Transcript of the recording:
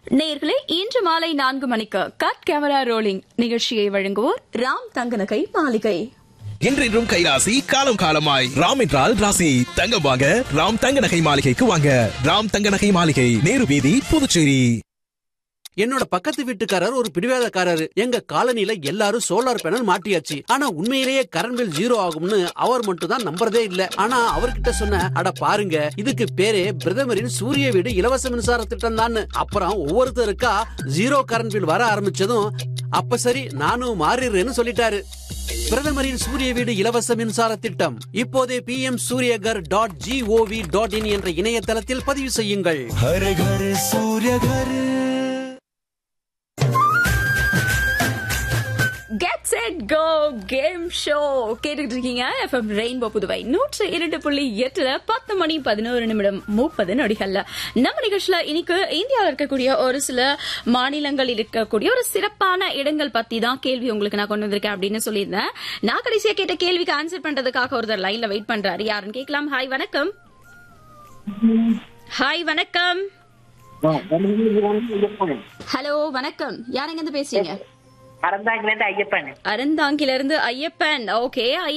நேயர்களே இன்று மாலை நான்கு மணிக்கு கட் கேமரா ரோலிங் நிகழ்ச்சியை வழங்குவோர் ராம் தங்கநகை மாளிகை என்றென்றும் கைராசி காலம் காலமாய் ராம் என்றால் ராசி தங்கம் வாங்க ராம் தங்க நகை மாளிகைக்கு வாங்க ராம் தங்க நகை மாளிகை நேரு வீதி புதுச்சேரி என்னோட பக்கத்து வீட்டுக்காரர் ஒரு பிடிவாதக்காரரு எங்க காலனில எல்லாரும் சோலார் பேனல் மாட்டியாச்சு ஆனா உண்மையிலேயே கரண்ட் பில் ஜீரோ ஆகும்னு அவர் மட்டும் தான் நம்புறதே இல்ல ஆனா அவர்கிட்ட சொன்ன அட பாருங்க இதுக்கு பேரே பிரதமரின் சூரிய வீடு இலவச மின்சார திட்டம் தான் அப்புறம் ஒவ்வொருத்தருக்கா ஜீரோ கரண்ட் பில் வர ஆரம்பிச்சதும் அப்ப சரி நானும் மாறிடுறேன்னு சொல்லிட்டாரு பிரதமரின் சூரிய வீடு இலவச மின்சார திட்டம் இப்போதே P M Suryaghar dot GOV dot in என்ற இணையதளத்தில் பதிவு செய்யுங்கள் हर घर सूर्य घर get set go game show கேட்டுட்டு இருக்கீங்க எஃப்எம் ரெயின்போ புதுவை நூற்று இரண்டு புள்ளி எட்டுல பத்து மணி பதினோரு நிமிடம் முப்பது நொடிகள்ல நம்ம நிகழ்ச்சியில இன்னைக்கு இந்தியாவில் இருக்கக்கூடிய ஒரு சில மாநிலங்களில் இருக்கக்கூடிய ஒரு சிறப்பான இடங்கள் பத்தி தான் கேள்வி உங்களுக்கு நான் கொண்டு வந்திருக்கேன் அப்படின்னு சொல்லியிருந்தேன் நான் கடைசியா கேட்ட கேள்விக்கு ஆன்சர் பண்றதுக்காக ஒருத்தர் லைன்ல வெயிட் பண்றாரு யாருன்னு கேட்கலாம் ஹாய் வணக்கம் ஹாய் வணக்கம் ஹலோ வணக்கம் யாருங்க இருந்து பேசுறீங்க அறந்தாங்கிலேருந்து ஐயப்பன் அறந்தாங்கில இருந்து ஐயப்பன் ஓகே